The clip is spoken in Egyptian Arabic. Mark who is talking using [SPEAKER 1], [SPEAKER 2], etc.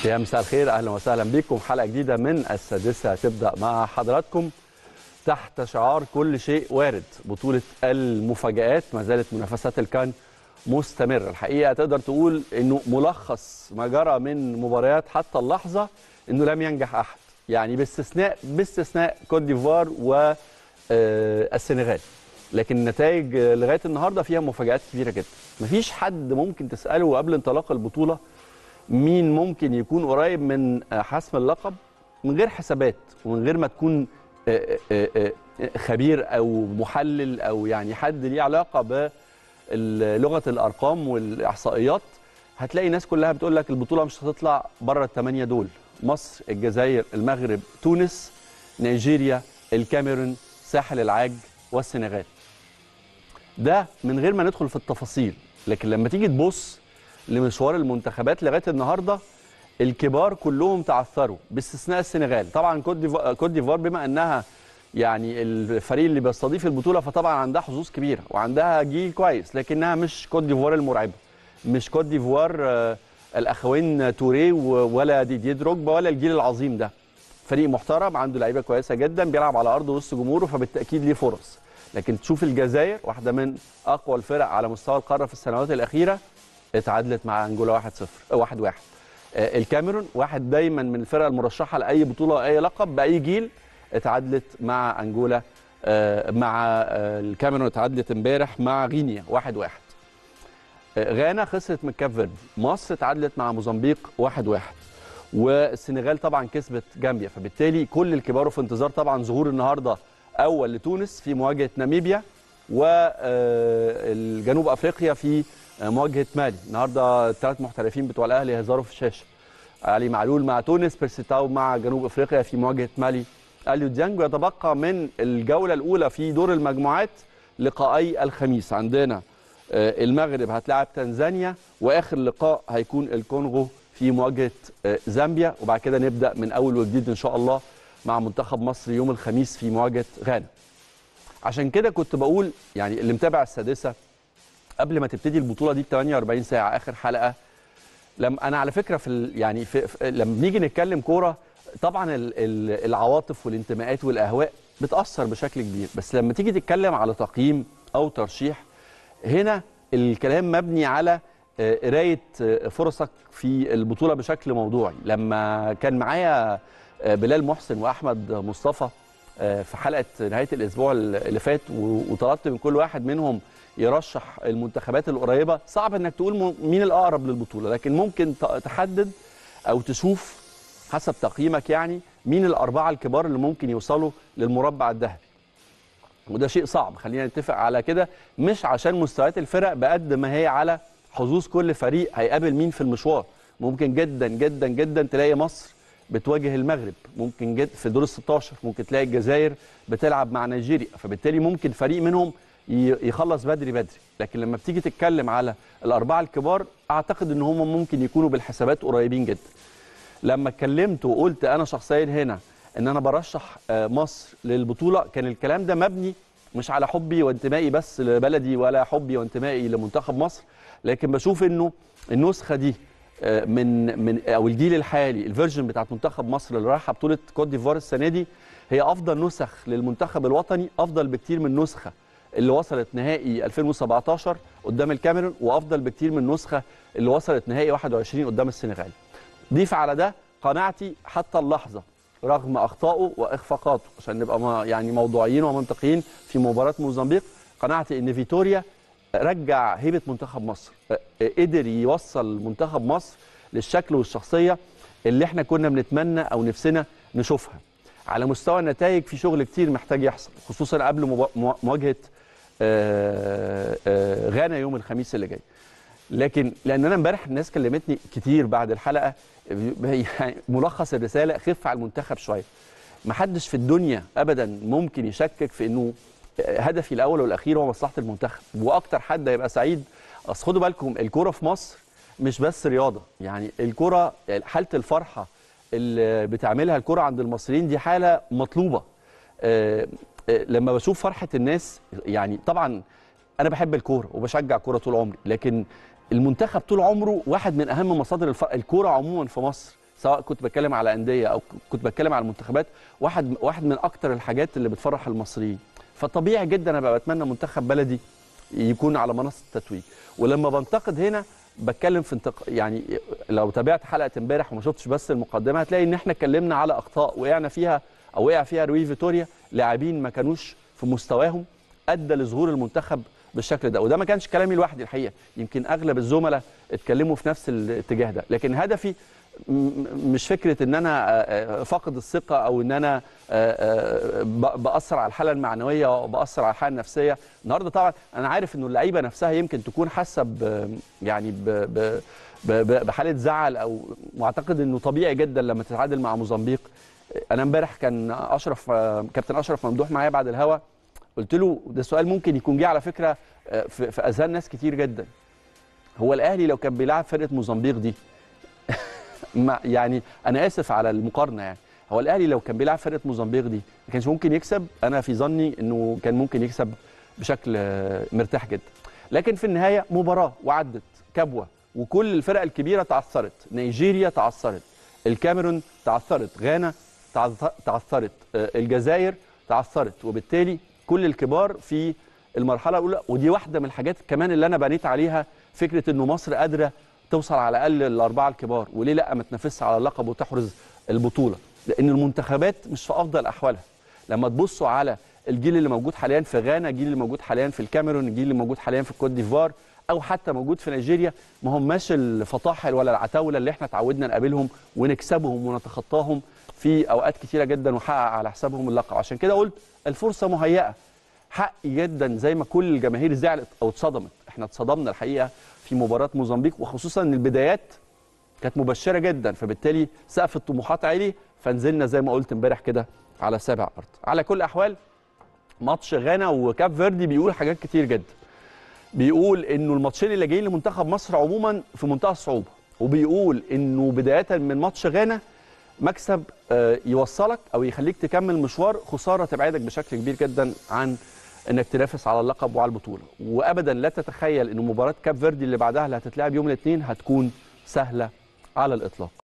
[SPEAKER 1] يا مساء الخير اهلا وسهلا بكم حلقه جديده من السادسه تبدا مع حضراتكم تحت شعار كل شيء وارد بطوله المفاجات ما زالت منافسات الكان مستمره الحقيقه تقدر تقول انه ملخص ما جرى من مباريات حتى اللحظه انه لم ينجح احد يعني باستثناء باستثناء كوت ديفوار والسنغال لكن النتائج لغايه النهارده فيها مفاجات كبيره جدا مفيش حد ممكن تساله قبل انطلاق البطوله مين ممكن يكون قريب من حسم اللقب من غير حسابات ومن غير ما تكون خبير او محلل او يعني حد ليه علاقه بلغه الارقام والاحصائيات هتلاقي الناس كلها بتقول لك البطوله مش هتطلع بره الثمانيه دول مصر الجزائر المغرب تونس نيجيريا الكاميرون ساحل العاج والسنغال ده من غير ما ندخل في التفاصيل لكن لما تيجي تبص لمشوار المنتخبات لغايه النهارده الكبار كلهم تعثروا باستثناء السنغال طبعا كوت ديفوار بما انها يعني الفريق اللي بيستضيف البطوله فطبعا عندها حظوظ كبيره وعندها جيل كويس لكنها مش كوت ديفوار المرعبه مش كوت ديفوار الاخوين توريه ولا ديدي دروجبا ولا الجيل العظيم ده فريق محترم عنده لعيبه كويسه جدا بيلعب على ارض وسط جمهوره فبالتاكيد ليه فرص لكن تشوف الجزائر واحده من اقوى الفرق على مستوى القاره في السنوات الاخيره اتعادلت مع انجولا 1 0 1 1 الكاميرون واحد دايما من الفرق المرشحه لاي بطوله واي لقب باي جيل اتعادلت مع انجولا مع الكاميرون اتعادلت امبارح مع غينيا 1 1 غانا خسرت من كاب فيردي مصر اتعادلت مع موزمبيق 1 1 والسنغال طبعا كسبت جامبيا فبالتالي كل الكبار في انتظار طبعا ظهور النهارده اول لتونس في مواجهه ناميبيا والجنوب افريقيا في مواجهه مالي النهارده الثلاث محترفين بتوع الاهلي هيظهروا في الشاشه علي معلول مع تونس بيرسيتاو مع جنوب افريقيا في مواجهه مالي اليو ديانج يتبقى من الجوله الاولى في دور المجموعات لقائي الخميس عندنا المغرب هتلاعب تنزانيا واخر لقاء هيكون الكونغو في مواجهه زامبيا وبعد كده نبدا من اول وجديد ان شاء الله مع منتخب مصر يوم الخميس في مواجهه غانا عشان كده كنت بقول يعني اللي متابع السادسه قبل ما تبتدي البطوله دي ب 48 ساعه اخر حلقه لم انا على فكره في يعني في في لما بنيجي نتكلم كوره طبعا ال ال العواطف والانتماءات والاهواء بتاثر بشكل كبير بس لما تيجي تتكلم على تقييم او ترشيح هنا الكلام مبني على قرايه فرصك في البطوله بشكل موضوعي لما كان معايا بلال محسن واحمد مصطفى في حلقه نهايه الاسبوع اللي فات وطلبت من كل واحد منهم يرشح المنتخبات القريبه صعب انك تقول مين الاقرب للبطوله لكن ممكن تحدد او تشوف حسب تقييمك يعني مين الاربعه الكبار اللي ممكن يوصلوا للمربع الذهبي وده شيء صعب خلينا نتفق على كده مش عشان مستويات الفرق بقد ما هي على حظوظ كل فريق هيقابل مين في المشوار ممكن جدا جدا جدا تلاقي مصر بتواجه المغرب ممكن جد في دور ال 16 ممكن تلاقي الجزائر بتلعب مع نيجيريا فبالتالي ممكن فريق منهم يخلص بدري بدري لكن لما بتيجي تتكلم على الاربعه الكبار اعتقد ان هم ممكن يكونوا بالحسابات قريبين جدا لما اتكلمت وقلت انا شخصيا هنا ان انا برشح مصر للبطوله كان الكلام ده مبني مش على حبي وانتمائي بس لبلدي ولا حبي وانتمائي لمنتخب مصر لكن بشوف انه النسخه دي من من او الجيل الحالي الفيرجن بتاعت منتخب مصر اللي رايحه بطوله كوت ديفوار السنه دي هي افضل نسخ للمنتخب الوطني افضل بكتير من نسخه اللي وصلت نهائي 2017 قدام الكاميرون وافضل بكتير من النسخه اللي وصلت نهائي 21 قدام السنغال. ضيف على ده قناعتي حتى اللحظه رغم اخطائه واخفاقاته عشان نبقى يعني موضوعيين ومنطقيين في مباراه موزمبيق قناعتي ان فيتوريا رجع هيبه منتخب مصر قدر يوصل منتخب مصر للشكل والشخصيه اللي احنا كنا بنتمنى او نفسنا نشوفها. على مستوى النتائج في شغل كتير محتاج يحصل خصوصا قبل مواجهه غانا يوم الخميس اللي جاي لكن لان انا امبارح الناس كلمتني كتير بعد الحلقه يعني ملخص الرساله خف على المنتخب شويه ما حدش في الدنيا ابدا ممكن يشكك في انه هدفي الاول والاخير هو مصلحه المنتخب واكتر حد هيبقى سعيد اصل خدوا بالكم الكوره في مصر مش بس رياضه يعني الكوره حاله الفرحه اللي بتعملها الكرة عند المصريين دي حالة مطلوبة أه أه لما بشوف فرحة الناس يعني طبعا أنا بحب الكورة وبشجع الكورة طول عمري لكن المنتخب طول عمره واحد من أهم مصادر الكورة عموما في مصر سواء كنت بتكلم على انديه او كنت بتكلم على المنتخبات واحد واحد من اكتر الحاجات اللي بتفرح المصريين فطبيعي جدا ابقى بتمنى منتخب بلدي يكون على منصه التتويج ولما بنتقد هنا بتكلم في انتق... يعني لو تابعت حلقه امبارح وما شفتش بس المقدمه هتلاقي ان احنا اتكلمنا على اخطاء وقعنا فيها او وقع فيها روي فيتوريا لاعبين ما كانوش في مستواهم ادى لظهور المنتخب بالشكل ده وده ما كانش كلامي لوحدي الحقيقه يمكن اغلب الزملاء اتكلموا في نفس الاتجاه ده لكن هدفي مش فكره ان انا فاقد الثقه او ان انا باثر على الحاله المعنويه وباثر على الحاله النفسيه النهارده طبعا انا عارف انه اللعيبه نفسها يمكن تكون حاسه يعني ب ب بحاله زعل او معتقد انه طبيعي جدا لما تتعادل مع موزمبيق انا امبارح كان اشرف كابتن اشرف ممدوح معايا بعد الهوا قلت له ده سؤال ممكن يكون جه على فكره في, في اذهان ناس كتير جدا هو الاهلي لو كان بيلعب فرقه موزمبيق دي ما يعني انا اسف على المقارنه يعني هو الاهلي لو كان بيلعب فرقه موزمبيق دي ما كانش ممكن يكسب انا في ظني انه كان ممكن يكسب بشكل مرتاح جدا لكن في النهايه مباراه وعدت كبوه وكل الفرق الكبيره تعثرت نيجيريا تعثرت الكاميرون تعثرت غانا تعثرت الجزائر تعثرت وبالتالي كل الكبار في المرحله الاولى ودي واحده من الحاجات كمان اللي انا بنيت عليها فكره انه مصر قادره توصل على الاقل الاربعه الكبار وليه لا ما تنافسش على اللقب وتحرز البطوله لان المنتخبات مش في افضل احوالها لما تبصوا على الجيل اللي موجود حاليا في غانا الجيل اللي موجود حاليا في الكاميرون الجيل اللي موجود حاليا في الكوت ديفوار او حتى موجود في نيجيريا ما هماش الفطاحل ولا العتاوله اللي احنا اتعودنا نقابلهم ونكسبهم ونتخطاهم في اوقات كتيره جدا ونحقق على حسابهم اللقب عشان كده قلت الفرصه مهيئه حقي جدا زي ما كل الجماهير زعلت او اتصدمت احنا اتصدمنا الحقيقه في مباراه موزمبيق وخصوصا ان البدايات كانت مبشره جدا فبالتالي سقف الطموحات عالي فنزلنا زي ما قلت امبارح كده على سابع ارض على كل الاحوال ماتش غانا وكاب فيردي بيقول حاجات كتير جدا بيقول انه الماتشين اللي جايين لمنتخب مصر عموما في منتهى الصعوبه وبيقول انه بدايه من ماتش غانا مكسب يوصلك او يخليك تكمل مشوار خساره تبعدك بشكل كبير جدا عن انك تنافس على اللقب وعلى البطوله وابدا لا تتخيل ان مباراه كاب فيردي اللي بعدها اللي هتتلعب يوم الاثنين هتكون سهله على الاطلاق